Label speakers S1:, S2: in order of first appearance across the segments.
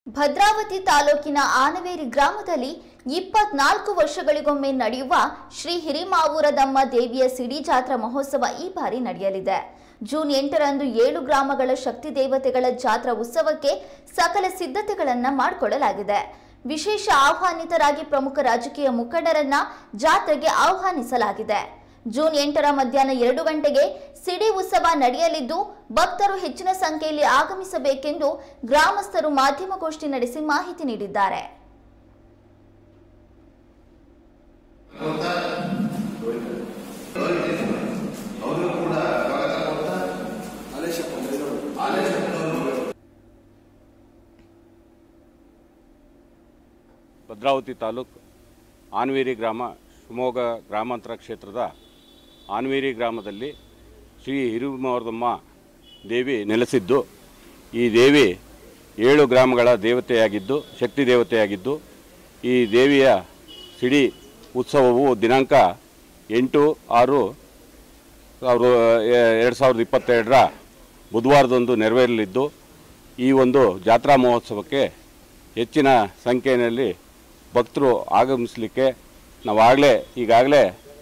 S1: ಭದ್ರಾವತಿ ತಾಲೂಕಿನ ಆನವೇರಿ ಗ್ರಾಮದಲ್ಲಿ ಇಪ್ಪತ್ನಾಲ್ಕು ವರ್ಷಗಳಿಗೊಮ್ಮೆ ನಡೆಯುವ ಶ್ರೀ ಹಿರಿಮಾವೂರದಮ್ಮ ದೇವಿಯ ಸಿಡಿ ಜಾತ್ರಾ ಮಹೋತ್ಸವ ಈ ಬಾರಿ ನಡೆಯಲಿದೆ ಜೂನ್ ಎಂಟರಂದು ಏಳು ಗ್ರಾಮಗಳ ಶಕ್ತಿ ದೇವತೆಗಳ ಜಾತ್ರಾ ಉತ್ಸವಕ್ಕೆ ಸಕಲ ಸಿದ್ಧತೆಗಳನ್ನ ಮಾಡಿಕೊಳ್ಳಲಾಗಿದೆ ವಿಶೇಷ ಆಹ್ವಾನಿತರಾಗಿ ಪ್ರಮುಖ ರಾಜಕೀಯ ಮುಖಂಡರನ್ನ ಜಾತ್ರೆಗೆ ಆಹ್ವಾನಿಸಲಾಗಿದೆ ಜೂನ್ ಎಂಟರ ಮಧ್ಯಾಹ್ನ ಎರಡು ಗಂಟೆಗೆ ಸಿಡಿ ಉತ್ಸವ ನಡೆಯಲಿದ್ದು ಭಕ್ತರು ಹೆಚ್ಚಿನ ಸಂಖ್ಯೆಯಲ್ಲಿ ಆಗಮಿಸಬೇಕೆಂದು ಗ್ರಾಮಸ್ಥರು ಮಾಧ್ಯಮಗೋಷ್ಠಿ ನಡೆಸಿ ಮಾಹಿತಿ ನೀಡಿದ್ದಾರೆ
S2: ಭದ್ರಾವತಿ ತಾಲೂಕು ಆನ್ವೇರಿ ಗ್ರಾಮ ಶಿವಮೊಗ್ಗ ಗ್ರಾಮಾಂತರ ಕ್ಷೇತ್ರದ ಆನ್ವೇರಿ ಗ್ರಾಮದಲ್ಲಿ ಶ್ರೀ ಹಿರುಮವರ್ದಮ್ಮ ದೇವಿ ನೆಲೆಸಿದ್ದು ಈ ದೇವಿ ಏಳು ಗ್ರಾಮಗಳ ದೇವತೆಯಾಗಿದ್ದು ಶಕ್ತಿ ದೇವತೆಯಾಗಿದ್ದು ಈ ದೇವಿಯ ಸಿಡಿ ಉತ್ಸವವು ದಿನಾಂಕ ಎಂಟು ಆರು ಸಾವಿರ ಎರಡು ಸಾವಿರದ ಇಪ್ಪತ್ತೆರಡರ ಬುಧವಾರದಂದು ನೆರವೇರಲಿದ್ದು ಈ ಒಂದು ಜಾತ್ರಾ ಮಹೋತ್ಸವಕ್ಕೆ ಹೆಚ್ಚಿನ ಸಂಖ್ಯೆಯಲ್ಲಿ ಭಕ್ತರು ಆಗಮಿಸಲಿಕ್ಕೆ ನಾವಾಗಲೇ ಈಗಾಗಲೇ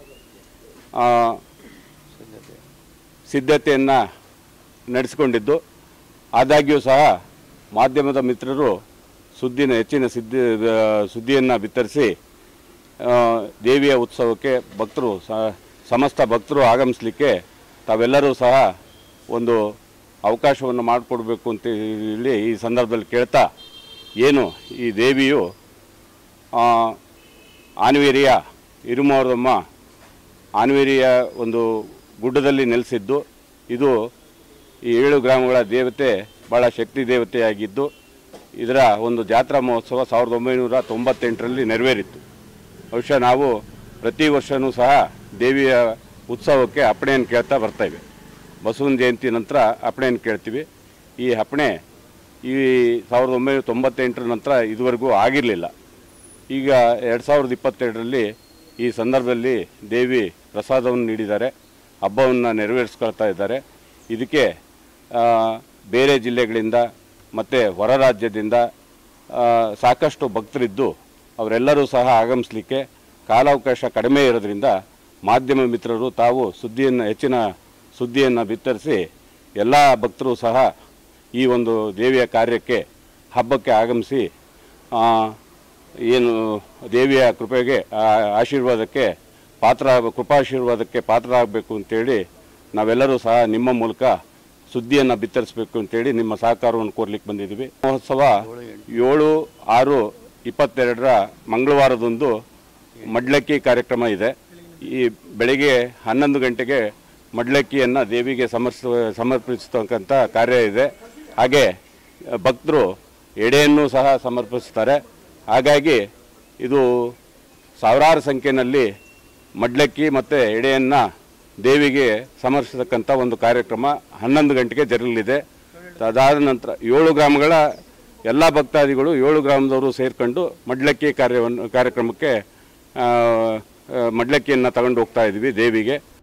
S2: ಸಿದ್ಧತೆಯನ್ನು ನಡೆಸಿಕೊಂಡಿದ್ದು ಆದಾಗ್ಯೂ ಸಹ ಮಾಧ್ಯಮದ ಮಿತ್ರರು ಸುದ್ದಿನ ಹೆಚ್ಚಿನ ಸಿದ್ಧಿ ಸುದ್ದಿಯನ್ನು ಬಿತ್ತರಿಸಿ ಆ, ದೇವಿಯ ಉತ್ಸವಕ್ಕೆ ಭಕ್ತರು ಸ- ಸಮಸ್ತ ಭಕ್ತರು ಆಗಮಿಸಲಿಕ್ಕೆ ತಾವೆಲ್ಲರೂ ಸಹ ಒಂದು ಅವಕಾಶವನ್ನು ಮಾಡಿಕೊಡ್ಬೇಕು ಅಂತ ಹೇಳಿ ಈ ಸಂದರ್ಭದಲ್ಲಿ ಕೇಳ್ತಾ ಏನು ಈ ದೇವಿಯು ಆ, ಆನ್ವೇರಿಯ ಇರುಮವರಮ್ಮ ಆನ್ವೇರಿಯ ಒಂದು ಗುಡ್ಡದಲ್ಲಿ ನೆಲೆಸಿದ್ದು ಇದು ಈ ಏಳು ಗ್ರಾಮಗಳ ದೇವತೆ ಭಾಳ ಶಕ್ತಿ ದೇವತೆಯಾಗಿದ್ದು ಇದರ ಒಂದು ಜಾತ್ರಾ ಮಹೋತ್ಸವ ಸಾವಿರದ ಒಂಬೈನೂರ ತೊಂಬತ್ತೆಂಟರಲ್ಲಿ ನೆರವೇರಿತ್ತು ಬಹುಶಃ ನಾವು ಪ್ರತಿ ವರ್ಷವೂ ಸಹ ದೇವಿಯ ಉತ್ಸವಕ್ಕೆ ಅಪ್ಪಣೆಯನ್ನು ಕೇಳ್ತಾ ಬರ್ತಾಯಿವೆ ಬಸವನ ಜಯಂತಿ ನಂತರ ಅಪ್ಪಣೆಯನ್ನು ಕೇಳ್ತೀವಿ ಈ ಅಪ್ಪಣೆ ಈ ಸಾವಿರದ ಒಂಬೈನೂರ ತೊಂಬತ್ತೆಂಟರ ನಂತರ ಇದುವರೆಗೂ ಆಗಿರಲಿಲ್ಲ ಈಗ ಎರಡು ಸಾವಿರದ ಇಪ್ಪತ್ತೆರಡರಲ್ಲಿ ಈ ಸಂದರ್ಭದಲ್ಲಿ ದೇವಿ ಪ್ರಸಾದವನ್ನು ನೀಡಿದ್ದಾರೆ ಹಬ್ಬವನ್ನು ನೆರವೇರಿಸ್ಕೊಳ್ತಾ ಇದ್ದಾರೆ ಇದಕ್ಕೆ ಆ, ಬೇರೆ ಜಿಲ್ಲೆಗಳಿಂದ ಮತ್ತು ಹೊರ ರಾಜ್ಯದಿಂದ ಆ, ಸಾಕಷ್ಟು ಭಕ್ತರಿದ್ದು ಅವರೆಲ್ಲರೂ ಸಹ ಆಗಮಿಸಲಿಕ್ಕೆ ಕಾಲಾವಕಾಶ ಕಡಿಮೆ ಇರೋದ್ರಿಂದ ಮಾಧ್ಯಮ ಮಿತ್ರರು ತಾವು ಸುದ್ದಿಯನ್ನು ಹೆಚ್ಚಿನ ಸುದ್ದಿಯನ್ನು ಬಿತ್ತರಿಸಿ ಎಲ್ಲ ಭಕ್ತರು ಸಹ ಈ ಒಂದು ದೇವಿಯ ಕಾರ್ಯಕ್ಕೆ ಹಬ್ಬಕ್ಕೆ ಆಗಮಿಸಿ ಆ, ಏನು ದೇವಿಯ ಕೃಪೆಗೆ ಆ, ಆಶೀರ್ವಾದಕ್ಕೆ ಪಾತ್ರ ಕೃಪಾಶೀರ್ವಾದಕ್ಕೆ ಪಾತ್ರ ಆಗಬೇಕು ಅಂತೇಳಿ ನಾವೆಲ್ಲರೂ ಸಹ ನಿಮ್ಮ ಮೂಲಕ ಸುದ್ದಿಯನ್ನು ಬಿತ್ತರಿಸಬೇಕು ಅಂತೇಳಿ ನಿಮ್ಮ ಸಹಕಾರವನ್ನು ಕೋರ್ಲಿಕ್ಕೆ ಬಂದಿದ್ದೀವಿ ಮಹೋತ್ಸವ ಏಳು ಆರು ಇಪ್ಪತ್ತೆರಡರ ಮಂಗಳವಾರದಂದು ಮಡ್ಲಕ್ಕಿ ಕಾರ್ಯಕ್ರಮ ಇದೆ ಈ ಬೆಳಿಗ್ಗೆ ಹನ್ನೊಂದು ಗಂಟೆಗೆ ಮಡ್ಲಕ್ಕಿಯನ್ನು ದೇವಿಗೆ ಸಮರ್ಸ ಸಮರ್ಪಿಸ್ತಕ್ಕಂಥ ಕಾರ್ಯ ಇದೆ ಹಾಗೆ ಭಕ್ತರು ಎಡೆಯನ್ನು ಸಹ ಸಮರ್ಪಿಸ್ತಾರೆ ಹಾಗಾಗಿ ಇದು ಸಾವಿರಾರು ಸಂಖ್ಯೆಯಲ್ಲಿ ಮಡ್ಲಕ್ಕಿ ಮತ್ತು ಎಡೆಯನ್ನು ದೇವಿಗೆ ಸಮರ್ಪಿಸತಕ್ಕಂಥ ಒಂದು ಕಾರ್ಯಕ್ರಮ ಹನ್ನೊಂದು ಗಂಟೆಗೆ ಜರಗಲಿದೆ ಅದಾದ ನಂತರ ಏಳು ಗ್ರಾಮಗಳ ಎಲ್ಲ ಭಕ್ತಾದಿಗಳು ಏಳು ಗ್ರಾಮದವರು ಸೇರಿಕೊಂಡು ಮಡ್ಲಕ್ಕಿ ಕಾರ್ಯವನ್ನು ಕಾರ್ಯಕ್ರಮಕ್ಕೆ ಆ, ಆ, ಮಡ್ಲಕ್ಕಿಯನ್ನು ತಗೊಂಡು ಹೋಗ್ತಾ ಇದ್ವಿ ದೇವಿಗೆ